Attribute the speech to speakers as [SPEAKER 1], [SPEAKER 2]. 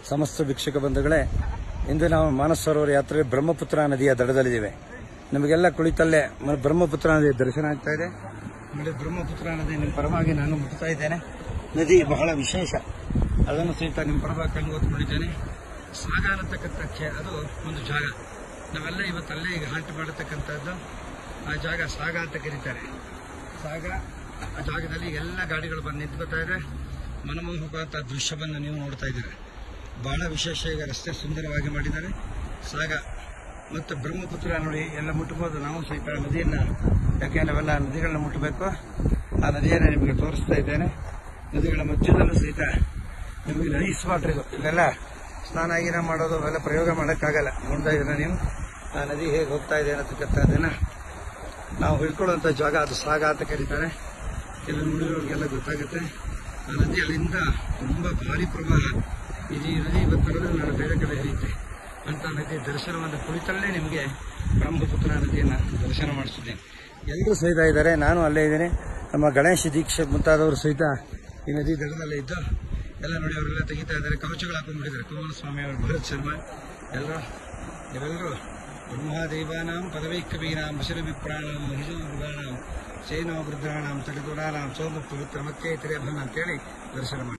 [SPEAKER 1] ಸಮಸ್ತ ವೀಕ್ಷಕ ಬಂಧುಗಳೇ ಇಂದು ನಾವು ಮಾನಸ ಸರೋವರ ಯಾತ್ರೆ ಬ್ರಹ್ಮಪುತ್ರ ನದಿಯ ದಡದಲ್ಲಿದ್ದೇವೆ ನಮಗೆಲ್ಲ ಕುಳಿತಲ್ಲೇ ಮ- ಬ್ರಹ್ಮಪುತ್ರ ನದಿಯ ದರ್ಶನ ಆಗ್ತಾ ಇದೆ ನೋಡಿ ಬ್ರಹ್ಮಪುತ್ರ ನದಿ ನಿಮ್ಮ ಪರವಾಗಿ ನಾನು ಮುಟ್ತಾ ಇದ್ದೇನೆ ನದಿ ಬಹಳ ವಿಶೇಷ ಅದನ್ನು ಸಹಿತ ನಿಮ್ಮ ಪರವಾಗಿ ಕಣ್ಣು ಹೊತ್ಕೊಂಡಿದ್ದೇನೆ ಸಾಗ ಅನ್ನತಕ್ಕಂಥ ಕ್ಷೇ ಅದು ಒಂದು ಜಾಗ ನಾವೆಲ್ಲ ಇವತ್ತಲ್ಲೇ ಈಗ ಹಾಂಟ್ ಮಾಡತಕ್ಕಂಥದ್ದು ಆ ಜಾಗ ಸಾಗ ಅಂತ ಕರೀತಾರೆ ಸಾಗ ಆ ಜಾಗದಲ್ಲಿ ಎಲ್ಲ ಗಾಡಿಗಳು ಬಂದು ನಿಂತ್ಕೋತಾ ಇದೆ ಮನಮೋಹಕವಾದ ದೃಶ್ಯವನ್ನು ನೀವು ನೋಡ್ತಾ ಇದ್ದೀರಿ ಬಹಳ ವಿಶೇಷ ಈಗ ರಸ್ತೆ ಸುಂದರವಾಗಿ ಮಾಡಿದ್ದಾರೆ ಸಾಗ ಮತ್ತು ಬ್ರಹ್ಮಪುತ್ರ ನೋಡಿ ಎಲ್ಲ ಮುಟ್ಟಬಹುದು ನಾವು ಸಹಿತ ನದಿಯನ್ನ ಯಾಕೆ ನಾವೆಲ್ಲ ನದಿಗಳನ್ನ ಮುಟ್ಟಬೇಕು ಆ ನದಿಯನ್ನು ನಿಮಗೆ ತೋರಿಸ್ತಾ ಇದ್ದೇನೆ ನದಿಗಳ ಮಧ್ಯದಲ್ಲೂ ಸಹಿತ ನಿಮಗೆ ನೈಸ್ ವಾಟರ್ ಇದು ಇಲ್ಲೆಲ್ಲ ಸ್ನಾನ ಗೀನ ಮಾಡೋದು ಅವೆಲ್ಲ ಪ್ರಯೋಗ ಮಾಡೋಕ್ಕಾಗಲ್ಲ ನೋಡ್ತಾ ಇದ್ದೀರಾ ನೀವು ಆ ನದಿ ಹೇಗೆ ಹೋಗ್ತಾ ಇದೆ ಅನ್ನತಕ್ಕಂಥದ್ದನ್ನ ನಾವು ಹಿಡ್ಕೊಳ್ಳುವಂಥ ಜಾಗ ಅದು ಸಾಗ ಅಂತ ಕರೀತಾರೆ ಎಲ್ಲ ನೋಡಿರೋರಿಗೆಲ್ಲ ಗೊತ್ತಾಗುತ್ತೆ ಆ ನದಿ ಅಲ್ಲಿಂದ ತುಂಬಾ ಭಾರಿ ಪ್ರವಾಹ ಇದು ಈ ನದಿ ಇವತ್ತು ಬರೋದು ನಾನು ಬೇರೆ ಕಡೆ ಹರಿಯುತ್ತೆ ಅಂತ ನದಿ ದರ್ಶನವನ್ನು ಕುಳಿತಲ್ಲೇ ನಿಮಗೆ ಬ್ರಹ್ಮಪುತ್ರ ನದಿಯನ್ನು ದರ್ಶನ ಮಾಡಿಸಿದ್ದೇನೆ ಎಲ್ಲರೂ ಸಹಿತ ಇದ್ದಾರೆ ನಾನು ಅಲ್ಲೇ ಇದ್ದೇನೆ ನಮ್ಮ ಗಣೇಶ ದೀಕ್ಷೆ ಮುಂತಾದವರು ಸಹಿತ ಈ ನದಿ ದಡದಲ್ಲೇ ಇದ್ದು ಎಲ್ಲ ನೋಡಿ ಅವರೆಲ್ಲ ತೆಗಿತಾ ಇದ್ದಾರೆ ಕವಚಗಳು ಹಾಕೊಂಡ್ಬಿಟ್ಟಿದ್ದಾರೆ ಕುಮಾರಸ್ವಾಮಿ ಅವರು ಭರತ್ ಶರ್ಮಾ ಎಲ್ಲ ಇವರೆಲ್ಲರೂ ಬ್ರಹ್ಮದೇವಾನಾಂ ಪದವೈಕವೀನಾಂ ವಶರ ವಿಪ್ರಾಣಾಂ ಮಹಿಷೋ ಮೃಗಾಣಾಂ ಸೇನೋ ವೃದ್ಧಾಣಾಂ ತಟದುರಾಣಾಂ ಸೋಮ ಪವಿತ್ರ ಮಕ್ಕೇ ತಿರೇಭನ್ ಅಂತೇಳಿ ದರ್ಶನ ಮಾಡಿ